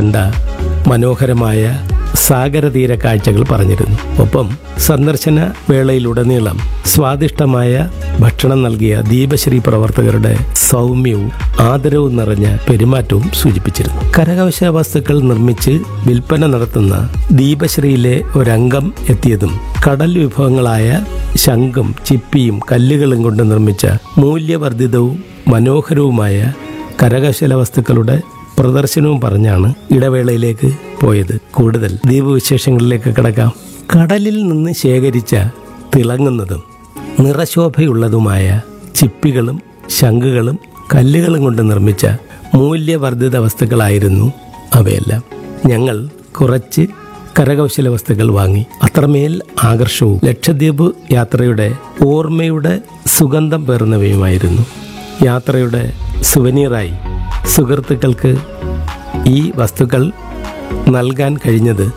കണ്ട മനോഹരമായ സാഗരതീര കാഴ്ചകൾ പറഞ്ഞിരുന്നു ഒപ്പം സന്ദർശന വേളയിലുടനീളം സ്വാദിഷ്ടമായ ഭക്ഷണം നൽകിയ ദീപശ്രീ പ്രവർത്തകരുടെ സൗമ്യവും ആദരവും നിറഞ്ഞ പെരുമാറ്റവും സൂചിപ്പിച്ചിരുന്നു കരകൗശല വസ്തുക്കൾ നിർമ്മിച്ച് വിൽപ്പന നടത്തുന്ന ദീപശ്രീയിലെ ഒരംഗം എത്തിയതും കടൽ വിഭവങ്ങളായ ശംഖും ചിപ്പിയും കല്ലുകളും കൊണ്ട് നിർമ്മിച്ച മൂല്യവർദ്ധിതവും മനോഹരവുമായ കരകൗശല വസ്തുക്കളുടെ പ്രദർശനവും പറഞ്ഞാണ് ഇടവേളയിലേക്ക് പോയത് കൂടുതൽ ദ്വീപ് വിശേഷങ്ങളിലേക്ക് കിടക്കാം കടലിൽ നിന്ന് ശേഖരിച്ച തിളങ്ങുന്നതും നിറശോഭയുള്ളതുമായ ചിപ്പികളും ശംഖുകളും കല്ലുകളും കൊണ്ട് നിർമ്മിച്ച മൂല്യവർദ്ധിത വസ്തുക്കളായിരുന്നു അവയെല്ലാം ഞങ്ങൾ കുറച്ച് കരകൗശല വസ്തുക്കൾ വാങ്ങി അത്രമേൽ ആകർഷവും ലക്ഷദ്വീപ് യാത്രയുടെ ഓർമ്മയുടെ സുഗന്ധം പേർന്നവയുമായിരുന്നു യാത്രയുടെ സുവനീറായി സുഹൃത്തുക്കൾക്ക് ഈ വസ്തുക്കൾ നൽകാൻ കഴിഞ്ഞത്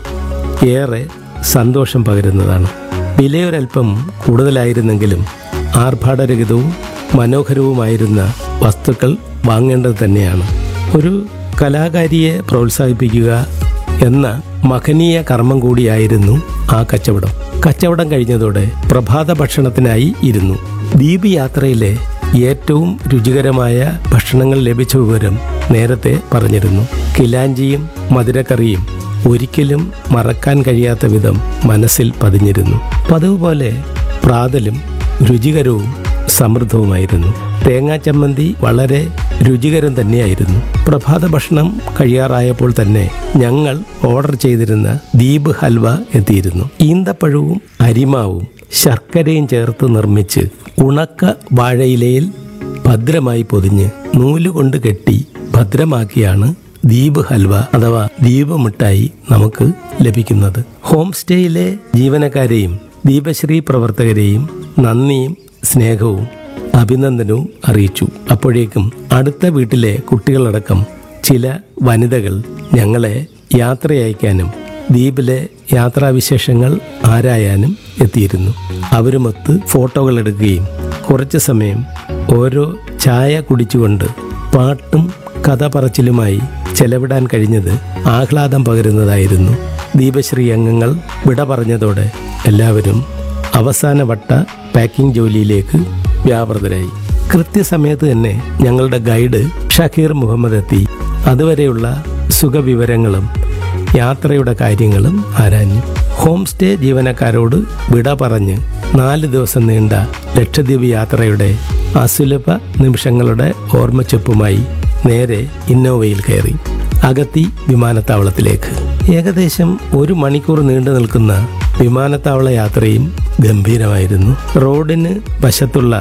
ഏറെ സന്തോഷം പകരുന്നതാണ് വിലയൊരൽപ്പം കൂടുതലായിരുന്നെങ്കിലും ആർഭാടരഹിതവും മനോഹരവുമായിരുന്ന വസ്തുക്കൾ വാങ്ങേണ്ടത് തന്നെയാണ് ഒരു കലാകാരിയെ പ്രോത്സാഹിപ്പിക്കുക എന്ന മഹനീയ കർമ്മം കൂടിയായിരുന്നു ആ കച്ചവടം കച്ചവടം കഴിഞ്ഞതോടെ പ്രഭാത ഭക്ഷണത്തിനായി ഇരുന്നു ദ്വീപ് യാത്രയിലെ ഏറ്റവും രുചികരമായ ഭക്ഷണങ്ങൾ ലഭിച്ച വിവരം നേരത്തെ പറഞ്ഞിരുന്നു കിലാഞ്ചിയും മധുരക്കറിയും ഒരിക്കലും മറക്കാൻ കഴിയാത്ത വിധം മനസ്സിൽ പതിഞ്ഞിരുന്നു പതിവ് പോലെ പ്രാതലും രുചികരവും സമൃദ്ധവുമായിരുന്നു തേങ്ങാ ചമ്മന്തി വളരെ രുചികരം തന്നെയായിരുന്നു പ്രഭാത ഭക്ഷണം കഴിയാറായപ്പോൾ തന്നെ ഞങ്ങൾ ഓർഡർ ചെയ്തിരുന്ന ദ്വീപ് ഹൽവ എത്തിയിരുന്നു ഈന്തപ്പഴവും അരിമാവും ശർക്കരയും ചേർത്ത് നിർമ്മിച്ച് ഉണക്ക വാഴയിലയിൽ ഭദ്രമായി പൊതിഞ്ഞ് നൂലുകൊണ്ട് കെട്ടി ഭദ്രമാക്കിയാണ് ദ്വീപ് ഹൽവ അഥവാ ദ്വീപ് മിഠായി നമുക്ക് ലഭിക്കുന്നത് ഹോം സ്റ്റേയിലെ ജീവനക്കാരെയും ദീപശ്രീ പ്രവർത്തകരെയും നന്ദിയും സ്നേഹവും അഭിനന്ദനവും അറിയിച്ചു അപ്പോഴേക്കും അടുത്ത വീട്ടിലെ കുട്ടികളടക്കം ചില വനിതകൾ ഞങ്ങളെ യാത്രയയക്കാനും ദ്വീപിലെ യാത്രാവിശേഷങ്ങൾ ആരായാനും എത്തിയിരുന്നു അവരുമൊത്ത് ഫോട്ടോകൾ എടുക്കുകയും കുറച്ച് സമയം ഓരോ ചായ കുടിച്ചുകൊണ്ട് പാട്ടും കഥ പറച്ചിലുമായി ചെലവിടാൻ കഴിഞ്ഞത് ആഹ്ലാദം പകരുന്നതായിരുന്നു ദീപശ്രീ അംഗങ്ങൾ വിട പറഞ്ഞതോടെ എല്ലാവരും അവസാനവട്ട പാക്കിംഗ് ജോലിയിലേക്ക് വ്യാപൃതരായി കൃത്യസമയത്ത് തന്നെ ഞങ്ങളുടെ ഗൈഡ് ഷക്കീർ മുഹമ്മദ് എത്തി അതുവരെയുള്ള സുഖവിവരങ്ങളും യാത്രയുടെ കാര്യങ്ങളും ആരാഞ്ഞു ഹോം സ്റ്റേ ജീവനക്കാരോട് വിട പറഞ്ഞ് നാല് ദിവസം നീണ്ട ലക്ഷദ്വീപ് യാത്രയുടെ അസുലഭ നിമിഷങ്ങളുടെ ഓർമ്മച്ചൊപ്പുമായി നേരെ ഇന്നോവയിൽ കയറി അഗത്തി വിമാനത്താവളത്തിലേക്ക് ഏകദേശം ഒരു മണിക്കൂർ നീണ്ടു നിൽക്കുന്ന വിമാനത്താവള യാത്രയും ഗംഭീരമായിരുന്നു റോഡിന് വശത്തുള്ള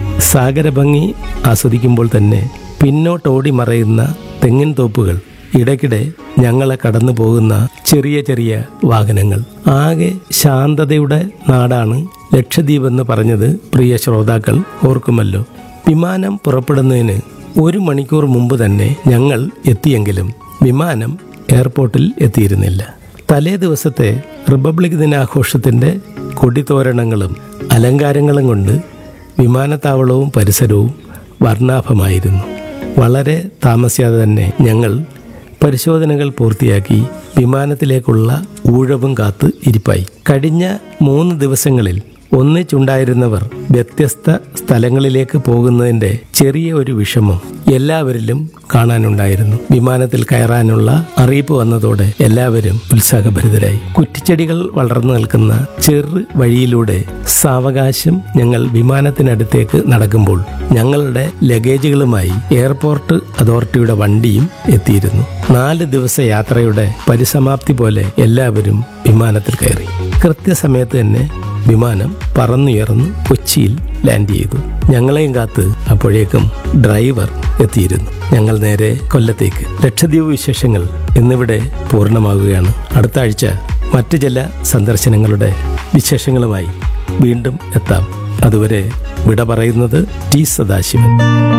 സാഗരഭംഗി ആസ്വദിക്കുമ്പോൾ തന്നെ പിന്നോട്ടോടി മറയുന്ന തെങ്ങിൻ തോപ്പുകൾ ഇടയ്ക്കിടെ ഞങ്ങളെ കടന്നു പോകുന്ന ചെറിയ ചെറിയ വാഹനങ്ങൾ ആകെ ശാന്തതയുടെ നാടാണ് ലക്ഷദ്വീപ് എന്ന് പറഞ്ഞത് പ്രിയ ശ്രോതാക്കൾ ഓർക്കുമല്ലോ വിമാനം പുറപ്പെടുന്നതിന് ഒരു മണിക്കൂർ മുമ്പ് തന്നെ ഞങ്ങൾ എത്തിയെങ്കിലും വിമാനം എയർപോർട്ടിൽ എത്തിയിരുന്നില്ല തലേ ദിവസത്തെ റിപ്പബ്ലിക് ദിനാഘോഷത്തിൻ്റെ കൊടിത്തോരണങ്ങളും അലങ്കാരങ്ങളും കൊണ്ട് വിമാനത്താവളവും പരിസരവും വർണ്ണാഭമായിരുന്നു വളരെ താമസിയാതെ തന്നെ ഞങ്ങൾ പരിശോധനകൾ പൂർത്തിയാക്കി വിമാനത്തിലേക്കുള്ള ഊഴവും കാത്ത് ഇരിപ്പായി കഴിഞ്ഞ മൂന്ന് ദിവസങ്ങളിൽ ഒന്നിച്ചുണ്ടായിരുന്നവർ വ്യത്യസ്ത സ്ഥലങ്ങളിലേക്ക് പോകുന്നതിൻ്റെ ചെറിയ ഒരു വിഷമം എല്ലാവരിലും കാണാനുണ്ടായിരുന്നു വിമാനത്തിൽ കയറാനുള്ള അറിയിപ്പ് വന്നതോടെ എല്ലാവരും ഉത്സാഹഭരിതരായി കുറ്റിച്ചെടികൾ വളർന്നു നിൽക്കുന്ന ചെറു വഴിയിലൂടെ സാവകാശം ഞങ്ങൾ വിമാനത്തിനടുത്തേക്ക് നടക്കുമ്പോൾ ഞങ്ങളുടെ ലഗേജുകളുമായി എയർപോർട്ട് അതോറിറ്റിയുടെ വണ്ടിയും എത്തിയിരുന്നു നാല് ദിവസ യാത്രയുടെ പരിസമാപ്തി പോലെ എല്ലാവരും വിമാനത്തിൽ കയറി കൃത്യസമയത്ത് തന്നെ വിമാനം പറന്നുയർന്ന് കൊച്ചിയിൽ ലാൻഡ് ചെയ്തു ഞങ്ങളെയും കാത്ത് അപ്പോഴേക്കും ഡ്രൈവർ എത്തിയിരുന്നു ഞങ്ങൾ നേരെ കൊല്ലത്തേക്ക് ലക്ഷദ്വീപ് വിശേഷങ്ങൾ എന്നിവിടെ പൂർണ്ണമാകുകയാണ് അടുത്ത ആഴ്ച മറ്റു ചില സന്ദർശനങ്ങളുടെ വിശേഷങ്ങളുമായി വീണ്ടും എത്താം അതുവരെ വിട പറയുന്നത് ടി സദാശിവൻ